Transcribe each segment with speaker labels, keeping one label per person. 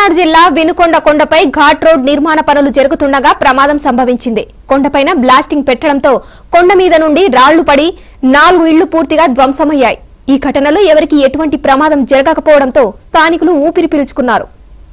Speaker 1: పల్నాడు జిల్లా వినుకొండ కొండపై ఘాట్ రోడ్ నిర్మాణ పనులు జరుగుతుండగా ప్రమాదం సంభవించింది కొండపైన బ్లాస్టింగ్ పెట్టడంతో కొండ మీద నుండి రాళ్లు పడి నాలుగు ఇళ్లు పూర్తిగా ధ్వంసమయ్యాయి ఈ ఘటనలో ఎవరికి ఎటువంటి ప్రమాదం జరగకపోవడంతో స్థానికులు ఊపిరి పీల్చుకున్నారు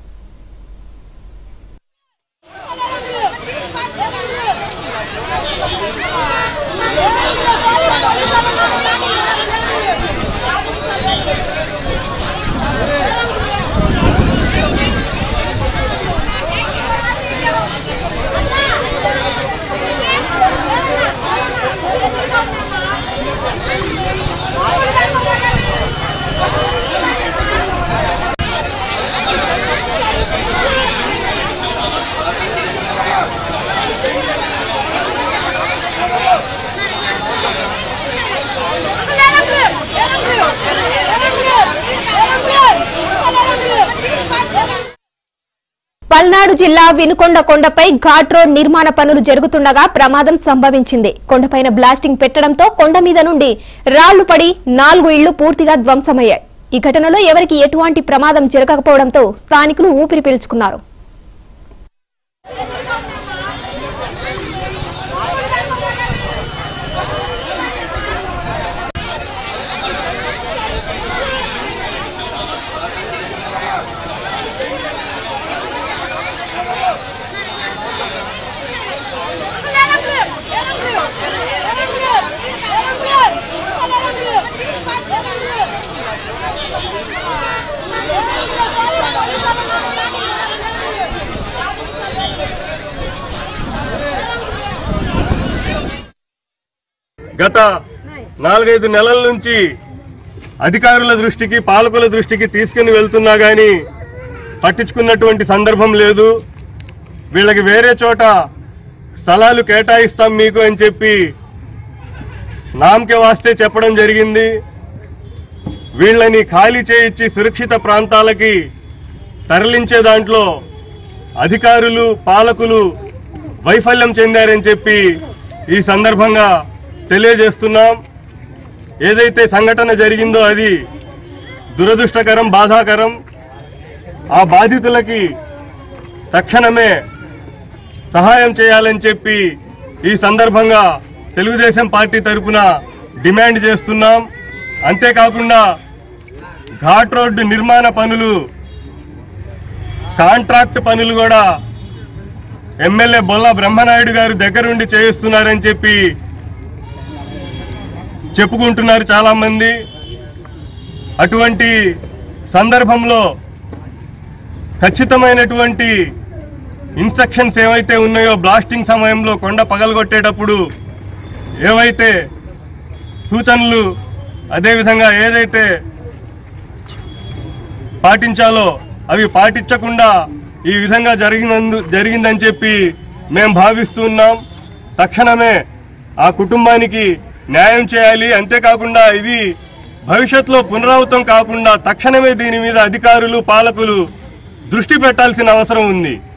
Speaker 1: పల్నాడు జిల్లా వినుకొండ కొండపై ఘాట్ రోడ్ నిర్మాణ పనులు జరుగుతుండగా ప్రమాదం సంభవించింది కొండపైన బ్లాస్టింగ్ పెట్టడంతో కొండ మీద నుండి రాళ్లు పడి నాలుగు ఇళ్లు పూర్తిగా ధ్వంసమయ్యాయి ఈ ఘటనలో ఎవరికి ఎటువంటి ప్రమాదం జరగకపోవడంతో స్థానికులు ఊపిరి పీల్చుకున్నారు
Speaker 2: గత నాలుగైదు నెలల నుంచి అధికారుల దృష్టికి పాలకుల దృష్టికి తీసుకుని వెళ్తున్నా గాని పట్టించుకున్నటువంటి సందర్భం లేదు వీళ్ళకి వేరే చోట స్థలాలు కేటాయిస్తాం మీకు అని చెప్పి నామకే వాస్తే చెప్పడం జరిగింది వీళ్ళని ఖాళీ చేయించి సురక్షిత ప్రాంతాలకి తరలించే దాంట్లో అధికారులు పాలకులు వైఫల్యం చెందారని చెప్పి ఈ సందర్భంగా తెలియజేస్తున్నాం ఏదైతే సంఘటన జరిగిందో అది దురదృష్టకరం బాధాకరం ఆ బాధితులకి తక్షణమే సహాయం చేయాలని చెప్పి ఈ సందర్భంగా తెలుగుదేశం పార్టీ తరఫున డిమాండ్ చేస్తున్నాం అంతేకాకుండా ఘాట్ రోడ్డు నిర్మాణ పనులు కాంట్రాక్ట్ పనులు కూడా ఎమ్మెల్యే బొల్ల బ్రహ్మనాయుడు గారు దగ్గరుండి చేయిస్తున్నారని చెప్పి చెప్పుకుంటున్నారు చాలా మంది అటువంటి సందర్భంలో ఖచ్చితమైనటువంటి ఇన్స్ట్రక్షన్స్ ఏవైతే ఉన్నాయో బ్లాస్టింగ్ సమయంలో కొండ పగలగొట్టేటప్పుడు ఏవైతే సూచనలు అదేవిధంగా ఏదైతే పాటించాలో అవి పాటించకుండా ఈ విధంగా జరిగినందు జరిగిందని చెప్పి మేము భావిస్తున్నాం తక్షణమే ఆ కుటుంబానికి న్యాయం చేయాలి అంతేకాకుండా ఇది భవిష్యత్తులో పునరావృతం కాకుండా తక్షణమే దీని మీద అధికారులు పాలకులు దృష్టి పెట్టాల్సిన అవసరం ఉంది